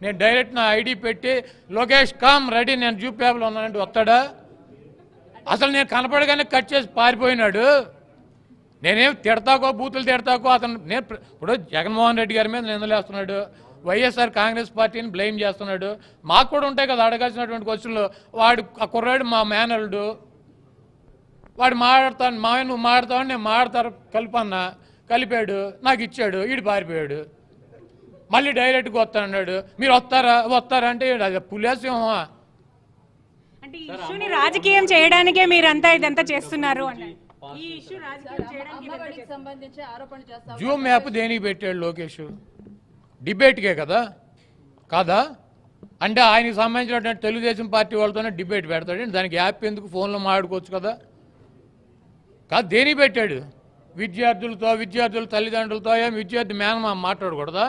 నేను డైరెక్ట్ నా ఐడి పెట్టి లోకేష్ కామ్ రెడీ నేను జూపేపలో ఉన్నానంటే వస్తాడా అసలు నేను కనపడగానే కట్ చేసి పారిపోయినాడు నేనేం తిడతాకో బూతులు తిడతాకో అతను నేను ప్ర- ఇప్పుడు జగన్మోహన్ రెడ్డి గారి మీద నిందలేస్తున్నాడు వైఎస్ఆర్ కాంగ్రెస్ పార్టీని బ్లేమ్ చేస్తున్నాడు మాకు కూడా ఉంటాయి కదా అడగాల్సినటువంటి క్వశ్చన్లు వాడు ఆ కుర్రాడు మా మేనల్డు వాడు మాట్లాడతాను మా నువ్వు మాట్లాడతావు నేను మాట్లాడతారు కలిపన్నా కలిపాడు నాకు ఇచ్చాడు ఈడు పారిపోయాడు మళ్ళీ డైరెక్ట్గా వస్తాడు మీరు వస్తారా వస్తారా అంటే ఈడు అది పులేసింహమా అంటే ఈ ఇష్యూని రాజకీయం చేయడానికే మీరంతా ఇదంతా చేస్తున్నారు అన్నారు ఈ ఇష్యూ రాజకీయం చేయడానికి ఇదంతా అమ్మఒడికి సంబంధించి ఆరోపణ చేస్తా జూమ్ యాప్ దేనికి పెట్టాడు లోకేష్ డిబేట్కే కదా కాదా అంటే ఆయనకి సంబంధించినటువంటి తెలుగుదేశం పార్టీ వాళ్ళతోనే డిబేట్ పెడతాడు దానికి యాప్ ఎందుకు ఫోన్లో మాట్లాడుకోవచ్చు కదా కాదు దేనికి పెట్టాడు విద్యార్థులతో విద్యార్థుల తల్లిదండ్రులతో ఏం విద్యార్థి మేనమా మాట్లాడకూడదా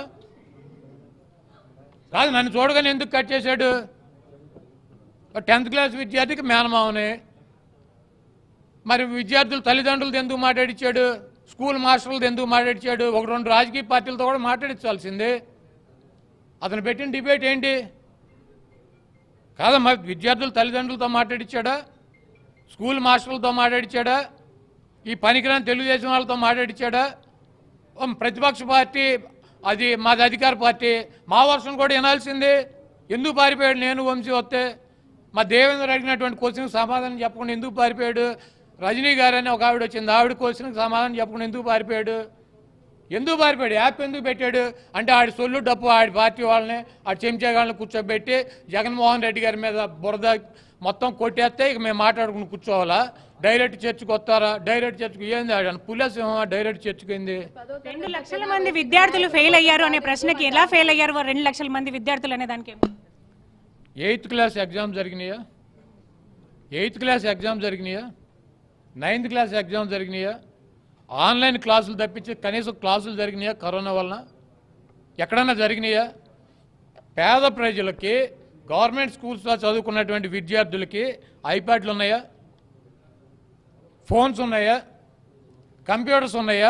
కాదు నన్ను చూడగానే ఎందుకు కట్ చేశాడు టెన్త్ క్లాస్ విద్యార్థికి మేనమావనే మరి విద్యార్థుల తల్లిదండ్రులతో ఎందుకు మాట్లాడిచ్చాడు స్కూల్ మాస్టర్లతో ఎందుకు మాట్లాడిచ్చాడు ఒక రెండు రాజకీయ పార్టీలతో కూడా మాట్లాడించాల్సిందే అతను పెట్టిన డిబేట్ ఏంటి కాదమ్మా విద్యార్థుల తల్లిదండ్రులతో మాట్లాడిచ్చాడా స్కూల్ మాస్టర్లతో మాట్లాడిచ్చాడా ఈ పనికిరాని తెలుగుదేశం వాళ్ళతో మాట్లాడిచ్చాడా ఓ ప్రతిపక్ష పార్టీ అది మాది అధికార పార్టీ మా వర్షం కూడా వినాల్సిందే ఎందుకు పారిపోయాడు నేను వంశీ వస్తే మా దేవేంద్ర అడిగినటువంటి క్వశ్చన్కి సమాధానం చెప్పకుండా ఎందుకు పారిపోయాడు రజనీ గారు అని ఒక ఆవిడ వచ్చింది ఆవిడ క్వశ్చన్కి సమాధానం చెప్పకుండా ఎందుకు పారిపోయాడు ఎందుకు పారిపోయాడు యాప్ ఎందుకు పెట్టాడు అంటే ఆడి సొల్లు డప్పు ఆడి పార్టీ వాళ్ళని ఆడి చెంచాగాళ్ళని కూర్చోబెట్టి జగన్మోహన్ రెడ్డి గారి మీద బురద మొత్తం కొట్టేస్తే ఇక మేము మాట్లాడుకుని కూర్చోవాలా డైరెక్ట్ చర్చకు వస్తారా డైరెక్ట్ చర్చకు ఏంది ఆడ పులసింహ డైరెక్ట్ చర్చకు ఏంది రెండు లక్షల మంది విద్యార్థులు ఫెయిల్ అయ్యారు అనే ప్రశ్నకి ఎలా ఫెయిల్ అయ్యారు వారు రెండు లక్షల మంది విద్యార్థులు అనే దానికి ఏం? ఎయిత్ క్లాస్ ఎగ్జామ్ జరిగినాయా ఎయిత్ క్లాస్ ఎగ్జామ్ జరిగినాయా నైన్త్ క్లాస్ ఎగ్జామ్ జరిగినాయా ఆన్లైన్ క్లాసులు తప్పించి కనీసం క్లాసులు జరిగినాయా కరోనా వలన ఎక్కడన్నా జరిగినాయా పేద ప్రజలకి గవర్నమెంట్ స్కూల్స్లో చదువుకున్నటువంటి విద్యార్థులకి ఐప్యాడ్లు ఉన్నాయా ఫోన్స్ ఉన్నాయా కంప్యూటర్స్ ఉన్నాయా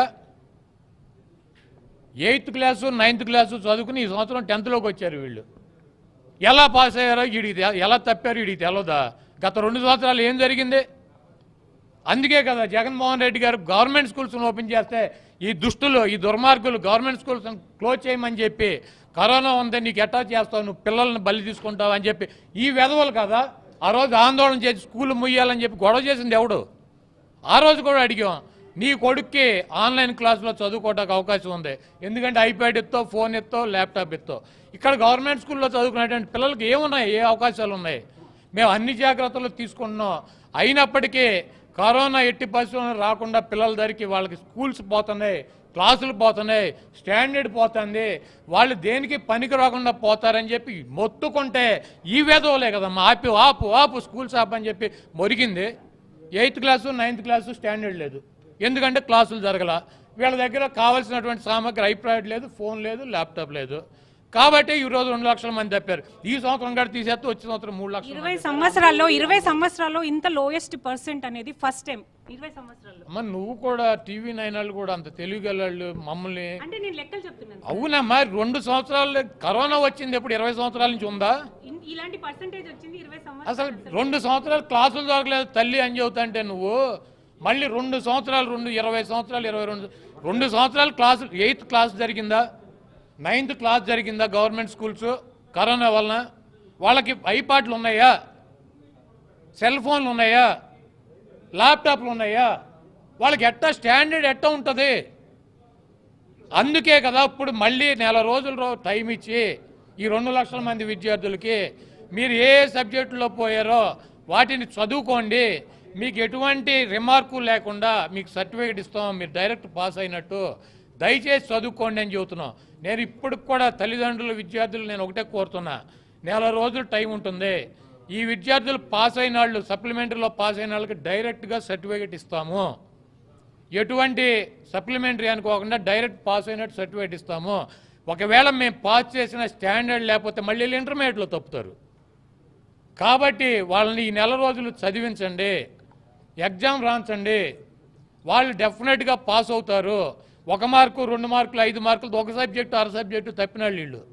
ఎయిత్ క్లాసు నైన్త్ క్లాసు చదువుకుని ఈ సంవత్సరం టెన్త్లోకి వచ్చారు వీళ్ళు ఎలా పాస్ అయ్యారో వీడికి తె- ఎలా తప్పారు వీడికి తెలవదా గత రెండు సంవత్సరాలు ఏం జరిగింది అందుకే కదా జగన్మోహన్ రెడ్డి గారు గవర్నమెంట్ స్కూల్స్ ఓపెన్ చేస్తే ఈ దుష్టులు ఈ దుర్మార్గులు గవర్నమెంట్ స్కూల్స్ క్లోజ్ చేయమని చెప్పి కరోనా ఉంది నీకు ఎట్టా చేస్తావు నువ్వు పిల్లల్ని బలి తీసుకుంటావు అని చెప్పి ఈ వెధవలు కదా ఆ రోజు ఆందోళన చేసి స్కూల్ ముయ్యాలని చెప్పి గొడవ చేసింది ఎవడు ఆ రోజు కూడా అడిగాం నీ కొడుక్కి ఆన్లైన్ క్లాసులో చదువుకోవడానికి అవకాశం ఉంది ఎందుకంటే ఐప్యాడ్ ఎత్తో ఫోన్ ఎత్తో ల్యాప్టాప్ ఎత్తో ఇక్కడ గవర్నమెంట్ స్కూల్లో చదువుకునేటువంటి పిల్లలకి ఏమున్నాయి ఏ అవకాశాలు ఉన్నాయి మేము అన్ని జాగ్రత్తలు తీసుకుంటున్నాం అయినప్పటికీ కరోనా ఎట్టి పరిస్థితుల్లో రాకుండా పిల్లల దగ్గరికి వాళ్ళకి స్కూల్స్ పోతున్నాయి క్లాసులు పోతున్నాయి స్టాండర్డ్ పోతుంది వాళ్ళు దేనికి పనికి రాకుండా పోతారని చెప్పి మొత్తుకుంటే ఈ వేదవలే కదమ్మా ఆపి ఆపు ఆపు స్కూల్స్ ఆపని చెప్పి మొరిగింది eighth class ninth class standard లేదు ఎందుకంటే క్లాసులు జరగల వీళ్ళ దగ్గర కావాల్సినటువంటి సామగ్రి ఐప్యాడ్ లేదు ఫోన్ లేదు ల్యాప్టాప్ లేదు కాబట్టి ఈ రోజు రెండు లక్షల మంది తప్పారు ఈ సంవత్సరం కూడా తీసేస్తే వచ్చే సంవత్సరం మూడు లక్షలు ఇరవై సంవత్సరాల్లో ఇరవై సంవత్సరాల్లో ఇంత లోయెస్ట్ పర్సెంట్ అనేది ఫస్ట్ టైం ఇరవై సంవత్సరాల్లో అమ్మ నువ్వు కూడా టీవీ నైన్ వాళ్ళు కూడా అంత తెలివిగలళ్ళు మమ్మల్ని అంటే నేను లెక్కలు చెప్తున్నాను అవునమ్మా రెండు సంవత్సరాలు కరోనా వచ్చింది ఎప్పుడు ఇరవై సంవత్సరాల నుంచి ఉందా ఇన్- ఇలాంటి పర్సెంటేజ్ వచ్చింది ఇరవై అసలు సంవత్సరాలు రెండు సంవత్సరాలు క్లాసులు దొరకలేదు తల్లి అని చెబుతాంటే నువ్వు మళ్ళీ రెండు సంవత్సరాలు రెండు ఇరవై సంవత్సరాలు ఇరవై రెండు రెండు సంవత్సరాలు క్లాసులు ఎయిత్ క్లాస్ జరిగిందా నైన్త్ క్లాస్ జరిగిందా గవర్నమెంట్ స్కూల్స్ కరోనా వలన వాళ్ళకి ఐపాడ్లు ఉన్నాయా సెల్ ఫోన్లు ఉన్నాయా ల్యాప్టాప్లు ఉన్నాయా వాళ్ళకి ఎట్టా స్టాండర్డ్ ఎట్టా ఉంటుంది అందుకే కదా ఇప్పుడు మళ్ళీ నెల రోజుల రో టైం ఇచ్చి ఈ రెండు లక్షల మంది విద్యార్థులకి మీరు ఏ సబ్జెక్టులో పోయారో వాటిని చదువుకోండి మీకు ఎటువంటి రిమార్కు లేకుండా మీకు సర్టిఫికేట్ ఇస్తాం మీరు డైరెక్ట్ పాస్ అయినట్టు దయచేసి చదువుకోండి అని చెబుతున్నాం నేను ఇప్పుడు కూడా తల్లిదండ్రులు విద్యార్థులు నేను ఒకటే కోరుతున్నా నెల రోజులు టైం ఉంటుంది ఈ విద్యార్థులు పాస్ అయిన వాళ్ళు సప్లిమెంటరీలో పాస్ అయిన వాళ్ళకి డైరెక్ట్గా సర్టిఫికేట్ ఇస్తాము ఎటువంటి సప్లిమెంటరీ అనుకోకుండా డైరెక్ట్ పాస్ అయినట్టు సర్టిఫికేట్ ఇస్తాము ఒకవేళ మేము పాస్ చేసిన స్టాండర్డ్ లేకపోతే మళ్ళీ వీళ్ళు ఇంటర్మీడియట్లో తప్పుతారు కాబట్టి వాళ్ళని ఈ నెల రోజులు చదివించండి ఎగ్జామ్ రాంచండి వాళ్ళు డెఫినెట్గా పాస్ అవుతారు ఒక మార్కు రెండు మార్కులు ఐదు మార్కులు ఒక సబ్జెక్టు అర సబ్జెక్టు తప్పిన వాళ్ళు వీళ్ళు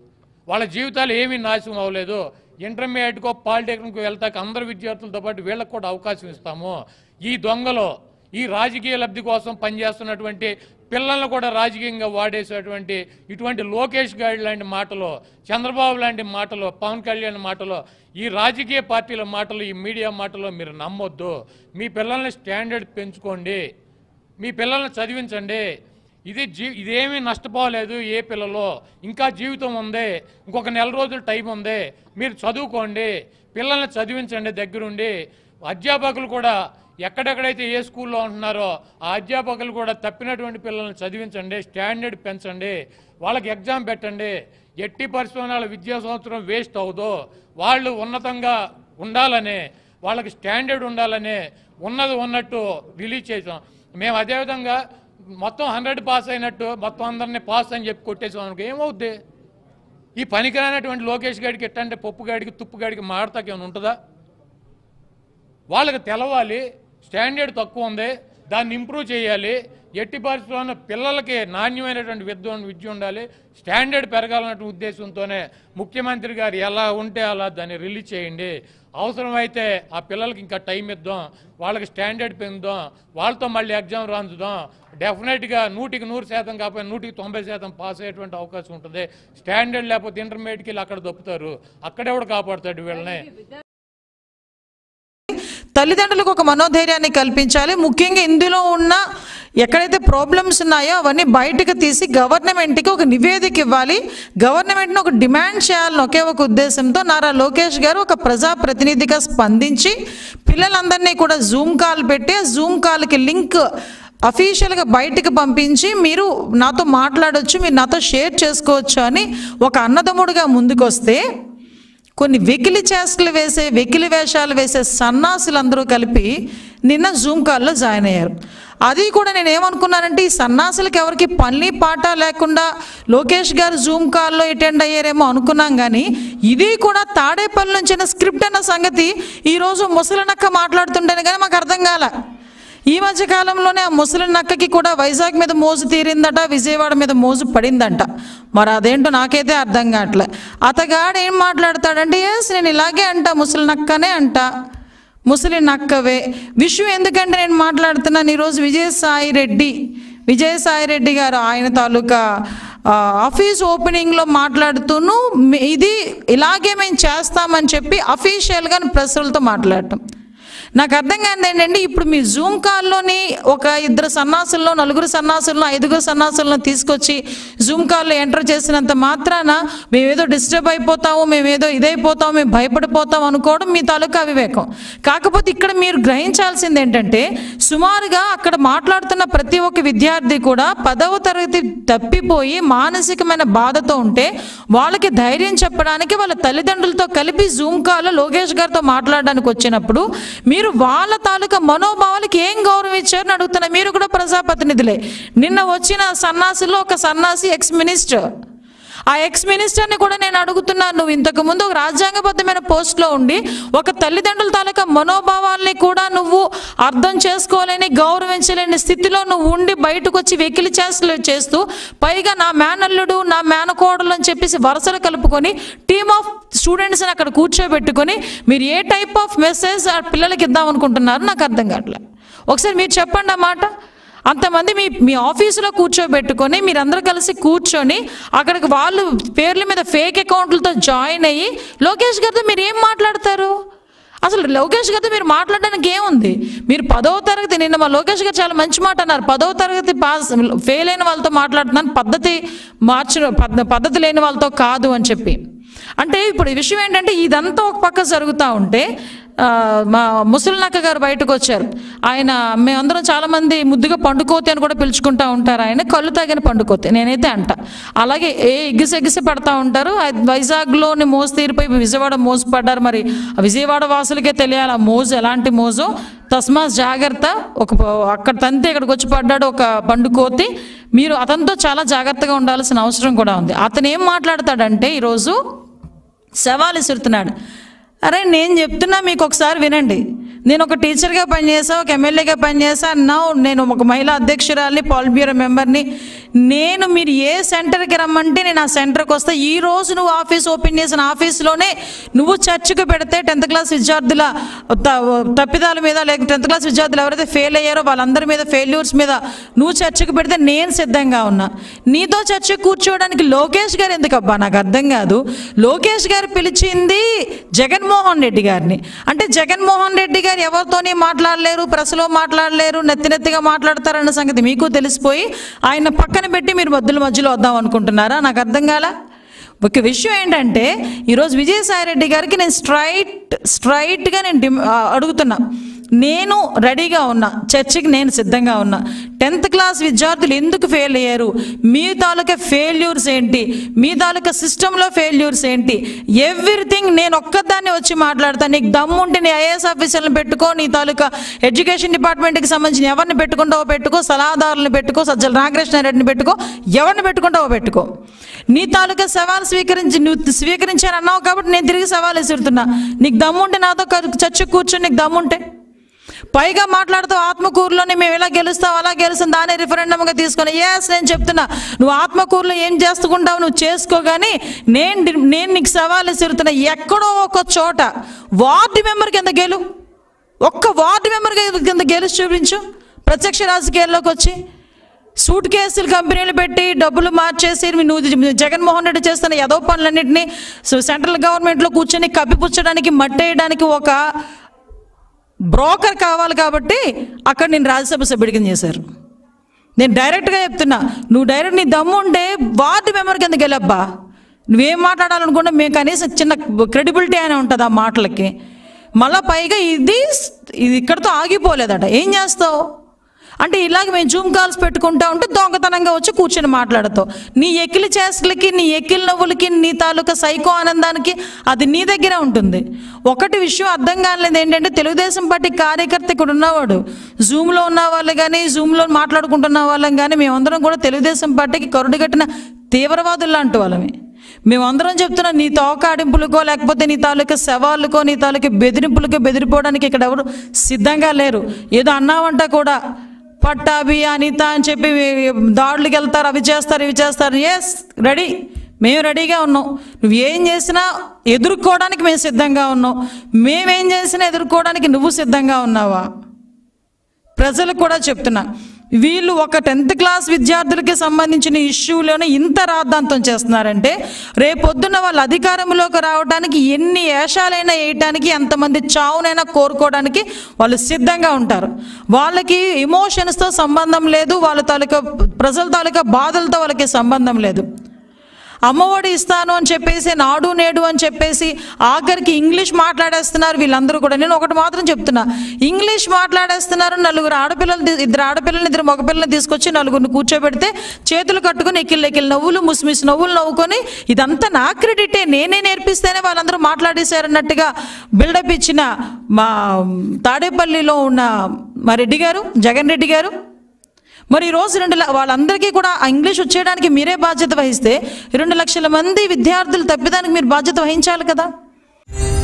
వాళ్ళ జీవితాలు ఏమీ నాశనం అవ్వలేదు ఇంటర్మీడియట్కో పాలిటెక్నిక్ వెళ్తాక అందరు విద్యార్థులతో పాటు వీళ్ళకి కూడా అవకాశం ఇస్తాము ఈ దొంగలో ఈ రాజకీయ లబ్ధి కోసం పనిచేస్తున్నటువంటి పిల్లల్ని కూడా రాజకీయంగా వాడేసేటువంటి ఇటువంటి లోకేష్ గారి లాంటి మాటలు చంద్రబాబు లాంటి మాటలు పవన్ కళ్యాణ్ మాటలు ఈ రాజకీయ పార్టీల మాటలు ఈ మీడియా మాటలు మీరు నమ్మొద్దు మీ పిల్లల్ని స్టాండర్డ్ పెంచుకోండి మీ పిల్లల్ని చదివించండి ఇది జీ ఇదేమీ నష్టపోలేదు ఏ పిల్లలో ఇంకా జీవితం ఉంది ఇంకొక నెల రోజులు టైం ఉంది మీరు చదువుకోండి పిల్లల్ని చదివించండి దగ్గరుండి అధ్యాపకులు కూడా ఎక్కడెక్కడైతే ఏ స్కూల్లో ఉంటున్నారో ఆ అధ్యాపకులు కూడా తప్పినటువంటి పిల్లల్ని చదివించండి స్టాండర్డ్ పెంచండి వాళ్ళకి ఎగ్జామ్ పెట్టండి ఎట్టి పరిశ్రమల విద్యా సంవత్సరం వేస్ట్ అవ్వదు వాళ్ళు ఉన్నతంగా ఉండాలని వాళ్ళకి స్టాండర్డ్ ఉండాలని ఉన్నది ఉన్నట్టు రిలీజ్ చేసాం మేము అదేవిధంగా మొత్తం హండ్రెడ్ పాస్ అయినట్టు మొత్తం అందరినీ పాస్ అని చెప్పి కొట్టేసాం అనుకో ఏమవుద్ది ఈ పనికిరానటువంటి లోకేష్ గాడికి ఎట్టంటే పప్పు గాడికి తుప్పు గాడికి మాడతాకి ఏమైనా ఉంటుందా వాళ్ళకి తెలవాలి స్టాండర్డ్ తక్కువ ఉంది దాన్ని ఇంప్రూవ్ చేయాలి ఎట్టి పరిస్థితుల్లో పిల్లలకి నాణ్యమైనటువంటి విద్య విద్య ఉండాలి స్టాండర్డ్ పెరగాలన్న ఉద్దేశంతోనే ముఖ్యమంత్రి గారు ఎలా ఉంటే అలా దాన్ని రిలీజ్ చేయండి అవసరమైతే ఆ పిల్లలకి ఇంకా టైం ఇద్దాం వాళ్ళకి స్టాండర్డ్ పెంచుదాం వాళ్ళతో మళ్ళీ ఎగ్జామ్ రాంచుదాం డెఫినెట్గా నూటికి నూరు శాతం కాకపోతే నూటికి తొంభై శాతం పాస్ అయ్యేటువంటి అవకాశం ఉంటుంది స్టాండర్డ్ లేకపోతే ఇంటర్మీడియట్కి వెళ్ళి అక్కడ దొప్పుతారు అక్కడెవడు కాపాడుతాడు వీళ్ళని తల్లిదండ్రులకు ఒక మనోధైర్యాన్ని కల్పించాలి ముఖ్యంగా ఇందులో ఉన్న ఎక్కడైతే ప్రాబ్లమ్స్ ఉన్నాయో అవన్నీ బయటకు తీసి గవర్నమెంట్కి ఒక నివేదిక ఇవ్వాలి గవర్నమెంట్ని ఒక డిమాండ్ చేయాలని ఒకే ఒక ఉద్దేశంతో నారా లోకేష్ గారు ఒక ప్రజాప్రతినిధిగా స్పందించి పిల్లలందరినీ కూడా జూమ్ కాల్ పెట్టి ఆ జూమ్ కాల్కి లింక్ అఫీషియల్గా బయటకు పంపించి మీరు నాతో మాట్లాడొచ్చు మీరు నాతో షేర్ చేసుకోవచ్చు అని ఒక అన్నదమ్ముడుగా ముందుకొస్తే కొన్ని వెకిలి చేష్టలు వేసే వెకిలి వేషాలు వేసే సన్నాసులందరూ కలిపి నిన్న జూమ్ కాల్లో జాయిన్ అయ్యారు అది కూడా నేను ఏమనుకున్నానంటే ఈ సన్నాసులకి ఎవరికి పని పాట లేకుండా లోకేష్ గారు జూమ్ కాల్లో అటెండ్ అయ్యారేమో అనుకున్నాం కానీ ఇది కూడా తాడేపల్లి నుంచి స్క్రిప్ట్ అన్న సంగతి ఈరోజు ముసలినక్క మాట్లాడుతుంటేనే కానీ మాకు అర్థం కాలే ఈ మధ్య కాలంలోనే ఆ ముసలి నక్కకి కూడా వైజాగ్ మీద మోజు తీరిందట విజయవాడ మీద మోజు పడిందంట మరి అదేంటో నాకైతే అర్థం కావట్లే అతగాడు ఏం మాట్లాడతాడంటే ఎస్ నేను ఇలాగే అంట ముసలి నక్కనే అంట ముసలి నక్కవే విషయం ఎందుకంటే నేను మాట్లాడుతున్నాను ఈరోజు విజయసాయి రెడ్డి విజయసాయి రెడ్డి గారు ఆయన తాలూకా ఆ, ఆఫీస్ ఓపెనింగ్లో మాట్లాడుతూను "మే- ఇది ఇలాగే మేము చేస్తామని చెప్పి అఫీషియల్గా ప్రెస్లతో మాట్లాడటం నాకు అర్థం కాదు ఏంటంటే ఇప్పుడు మీ జూమ్ కాల్లోని ఒక ఇద్దరు సన్నాసుల్లో నలుగురు సన్నాసుల్లో ఐదుగురు సన్నాసులను తీసుకొచ్చి జూమ్ కాల్లో ఎంటర్ చేసినంత మాత్రాన మేమేదో డిస్టర్బ్ అయిపోతాము మేమేదో ఇదైపోతాము మేము భయపడిపోతాం అనుకోవడం మీ తాలూకా అవివేకం కాకపోతే ఇక్కడ మీరు గ్రహించాల్సింది ఏంటంటే సుమారుగా అక్కడ మాట్లాడుతున్న ప్రతి ఒక్క విద్యార్థి కూడా పదవ తరగతి తప్పిపోయి మానసికమైన బాధతో ఉంటే వాళ్ళకి ధైర్యం చెప్పడానికి వాళ్ళ తల్లిదండ్రులతో కలిపి జూమ్ కాల్లో లోకేష్ గారితో మాట్లాడడానికి వచ్చినప్పుడు మీరు వాళ్ళ తాలూకా మనోభావాలకి ఏం గౌరవం ఇచ్చారని అడుగుతున్నా మీరు కూడా ప్రజాప్రతినిధులే నిన్న వచ్చిన సన్నాసిలో ఒక సన్నాసి ఎక్స్ మినిస్టర్ ఆ ఎక్స్ మినిస్టర్ని కూడా నేను అడుగుతున్నాను నువ్వు ఇంతకు ముందు ఒక రాజ్యాంగబద్ధమైన పోస్ట్లో ఉండి ఒక తల్లిదండ్రుల తాలూకా మనోభావాల్ని కూడా నువ్వు అర్థం చేసుకోలేని గౌరవించలేని స్థితిలో నువ్వు ఉండి బయటకు వచ్చి వెకిలి చేస్తలు చేస్తూ పైగా నా మేనల్లుడు నా మేనకోడలు అని చెప్పేసి వరుసలు కలుపుకొని టీమ్ ఆఫ్ స్టూడెంట్స్ని అక్కడ కూర్చోబెట్టుకొని మీరు ఏ టైప్ ఆఫ్ మెసేజ్ ఆ పిల్లలకి ఇద్దాం అనుకుంటున్నారు నాకు అర్థం కావట్లేదు ఒకసారి మీరు చెప్పండి ఆ మాట అంతమంది మీ మీ ఆఫీసులో కూర్చోబెట్టుకొని మీరందరూ కలిసి కూర్చొని అక్కడికి వాళ్ళు పేర్ల మీద ఫేక్ అకౌంట్లతో జాయిన్ అయ్యి లోకేష్ గారితో మీరు ఏం మాట్లాడతారు అసలు లోకేష్ గారితో మీరు మాట్లాడడానికి ఏముంది మీరు పదవ తరగతి నిన్న మా లోకేష్ గారు చాలా మంచి మాట అన్నారు పదవ తరగతి పాస్ ఫెయిల్ అయిన వాళ్ళతో మాట్లాడుతున్నాను పద్ధతి మార్చిన పద్ధ- పద్ధతి లేని వాళ్ళతో కాదు అని చెప్పి అంటే ఇప్పుడు ఈ విషయం ఏంటంటే ఇదంతా ఒక పక్క జరుగుతూ ఉంటే ఆ, మా ముసలినక్క గారు బయటకు వచ్చారు ఆయన మేమందరం చాలామంది ముద్దుగా పండుకోతి అని కూడా పిలుచుకుంటా ఉంటారు ఆయన కళ్ళు తాగిన పండుకోతి నేనైతే అంట అలాగే ఏ ఎగ్గిసి ఎగ్గిసి పడతా ఉంటారు ఆ వైజాగ్లోని మోజు తీరిపోయి విజయవాడ మోజు పడ్డారు మరి ఆ విజయవాడ వాసులకే తెలియాలి ఆ మోజు ఎలాంటి మోజు తస్మా జాగ్రత్త ఒక ప- అక్కడ తంతే ఇక్కడికి వచ్చి పడ్డాడు ఒక పండుకోతి మీరు అతనితో చాలా జాగ్రత్తగా ఉండాల్సిన అవసరం కూడా ఉంది అతను ఏం మాట్లాడతాడంటే ఈరోజు సవాల్ విసురుతున్నాడు అరే నేను చెప్తున్నా మీకు ఒకసారి వినండి నేను ఒక టీచర్గా పనిచేసా ఒక ఎమ్మెల్యేగా పనిచేసా నా నేను ఒక మహిళా అధ్యక్షురాలిని పాల్ బ్యూరో మెంబర్ని నేను మీరు ఏ సెంటర్కి రమ్మంటే నేను ఆ సెంటర్కి వస్తే ఈ రోజు నువ్వు ఆఫీస్ ఓపెన్ చేసిన ఆఫీస్లోనే నువ్వు చర్చకు పెడితే టెన్త్ క్లాస్ విద్యార్థుల త- తప్పిదాల మీద లేక టెన్త్ క్లాస్ విద్యార్థులు ఎవరైతే ఫెయిల్ అయ్యారో వాళ్ళందరి మీద ఫెయిల్యూర్స్ మీద నువ్వు చర్చకు పెడితే నేను సిద్ధంగా ఉన్నా నీతో చర్చకు కూర్చోవడానికి లోకేష్ గారు ఎందుకు అబ్బా నాకు అర్థం కాదు లోకేష్ గారు పిలిచింది జగన్మోహన్ రెడ్డి గారిని అంటే జగన్మోహన్ రెడ్డి గారు ఎవరితోని మాట్లాడలేరు ప్రెస్లో మాట్లాడలేరు నెత్తి నెత్తిగా మాట్లాడతారన్న సంగతి మీకు తెలిసిపోయి ఆయన పక్కన పెట్టి మీరు మధ్యలో మధ్యలో వద్దాం అనుకుంటున్నారా నాకు అర్థం కాలా ఒక విషయం ఏంటంటే ఈరోజు విజయసాయి రెడ్డి గారికి నేను స్ట్రైట్ స్ట్రైట్గా నేను డిమ్- ఆ, అడుగుతున్నా నేను రెడీగా ఉన్నా చర్చకి నేను సిద్ధంగా ఉన్నా టెన్త్ క్లాస్ విద్యార్థులు ఎందుకు ఫెయిల్ అయ్యారు మీ తాలూకా ఫెయిల్యూర్స్ ఏంటి మీ తాలూకా సిస్టంలో ఫెయిల్యూర్స్ ఏంటి ఎవ్రీథింగ్ నేను ఒక్కదాన్ని వచ్చి మాట్లాడతాను నీకు దమ్ముంటే నీ ఐఏఎస్ ఆఫీసర్లను పెట్టుకో నీ తాలూకా ఎడ్యుకేషన్ డిపార్ట్మెంట్కి సంబంధించిన ఎవరిని పెట్టుకుంటావో పెట్టుకో సలహాదారులను పెట్టుకో సజ్జల రామకృష్ణ రెడ్డిని పెట్టుకో ఎవరిని పెట్టుకుంటావో పెట్టుకో నీ తాలూకా సవాల్ స్వీకరించి నువ్వు స్వీకరించాను అన్నావు కాబట్టి నేను తిరిగి సవాల్ విసురుతున్నా నీకు దమ్ముంటే నాతో క- చర్చ కూర్చొని నీకు దమ్ముంటే పైగా మాట్లాడుతూ ఆత్మకూరులోనే మేము ఎలా గెలుస్తాం అలా గెలుస్తాం దాన్ని రిఫరెండంగా తీసుకొని ఎస్ నేను చెప్తున్నా నువ్వు ఆత్మకూరులో ఏం చేసుకుంటావు నువ్వు చేసుకో కానీ నేను డి- నేను నీకు సవాల్ విసురుతున్నా ఎక్కడో ఒక చోట వార్డు మెంబర్ కింద గెలు ఒక్క వార్డు మెంబర్ కింద గెలిచి చూపించు ప్రత్యక్ష రాజకీయాల్లోకి వచ్చి సూట్ కేసులు కంపెనీలు పెట్టి డబ్బులు మార్చేసి నువ్వు జగన్మోహన్ రెడ్డి చేస్తున్న ఏదో పనులన్నింటినీ సో సెంట్రల్ గవర్నమెంట్లో కూర్చొని కప్పిపుచ్చడానికి మట్టేయడానికి ఒక బ్రోకర్ కావాలి కాబట్టి అక్కడ నేను రాజ్యసభ సభ్యుడి కింద చేశారు నేను డైరెక్ట్గా చెప్తున్నా నువ్వు డైరెక్ట్ నీ దమ్ము ఉంటే వార్డు మెంబర్ కింద గెలబ్బా నువ్వేం మాట్లాడాలనుకుంటే మేము కనీసం చిన్న క్రెడిబిలిటీ అయినా ఉంటుంది ఆ మాటలకి మళ్ళా పైగా ఇది ఇది ఇక్కడితో ఆగిపోలేదట ఏం చేస్తావు అంటే ఇలాగ మేము జూమ్ కాల్స్ పెట్టుకుంటా ఉంటే దొంగతనంగా వచ్చి కూర్చొని మాట్లాడతావు నీ ఎక్కిలి చేష్టలకి నీ ఎక్కిలి నవ్వులకి నీ తాలూకా సైకో ఆనందానికి అది నీ దగ్గరే ఉంటుంది ఒకటి విషయం అర్థం కాలేదు ఏంటంటే తెలుగుదేశం పార్టీ కార్యకర్త ఇక్కడ ఉన్నవాడు జూమ్లో ఉన్న వాళ్ళు కానీ జూమ్లో మాట్లాడుకుంటున్న వాళ్ళం కానీ మేమందరం కూడా తెలుగుదేశం పార్టీకి కరుడు కట్టిన తీవ్రవాదులు లాంటి వాళ్ళమే మేమందరం చెప్తున్నాం నీ తోకాడింపులకో లేకపోతే నీ తాలూకా సవాళ్ళకో నీ తాలూకా బెదిరింపులకో బెదిరిపోవడానికి ఇక్కడ ఎవరు సిద్ధంగా లేరు ఏదో అన్నావంట కూడా పట్టాభి అనిత అని చెప్పి దాడులకు వెళ్తారు అవి చేస్తారు ఇవి చేస్తారు ఎస్ రెడీ మేము రెడీగా ఉన్నాం నువ్వు ఏం చేసినా ఎదుర్కోవడానికి మేము సిద్ధంగా ఉన్నాం మేమేం చేసినా ఎదుర్కోవడానికి నువ్వు సిద్ధంగా ఉన్నావా ప్రజలకు కూడా చెప్తున్నా వీళ్ళు ఒక టెన్త్ క్లాస్ విద్యార్థులకి సంబంధించిన ఇష్యూలోనే ఇంత రాద్ధాంతం చేస్తున్నారంటే రేపొద్దున వాళ్ళు అధికారంలోకి రావడానికి ఎన్ని ఏషాలైనా వేయటానికి ఎంతమంది చావునైనా కోరుకోవడానికి వాళ్ళు సిద్ధంగా ఉంటారు వాళ్ళకి ఎమోషన్స్తో సంబంధం లేదు వాళ్ళ తాలూకా ప్రజల తాలూకా బాధలతో వాళ్ళకి సంబంధం లేదు అమ్మఒడి ఇస్తాను అని చెప్పేసి నాడు నేడు అని చెప్పేసి ఆఖరికి ఇంగ్లీష్ మాట్లాడేస్తున్నారు వీళ్ళందరూ కూడా నేను ఒకటి మాత్రం చెప్తున్నా ఇంగ్లీష్ మాట్లాడేస్తున్నారు నలుగురు ఆడపిల్లలు తీ- ఇద్దరు ఆడపిల్లలు ఇద్దరు మగపిల్లల్ని తీసుకొచ్చి నలుగురిని కూర్చోబెడితే చేతులు కట్టుకుని ఎక్కిళ్ళు ఎక్కిళ్ళు నవ్వులు ముసిమిసి నవ్వులు నవ్వుకొని ఇదంతా నా క్రెడిటే నేనే నేర్పిస్తేనే వాళ్ళందరూ మాట్లాడేశారన్నట్టుగా బిల్డప్ ఇచ్చిన మా తాడేపల్లిలో ఉన్న మా రెడ్డి గారు జగన్ రెడ్డి గారు మరి ఈ రోజు రెండు ల- వాళ్ళందరికీ కూడా ఆ ఇంగ్లీష్ వచ్చేయడానికి మీరే బాధ్యత వహిస్తే రెండు లక్షల మంది విద్యార్థులు తప్పిదానికి మీరు బాధ్యత వహించాలి కదా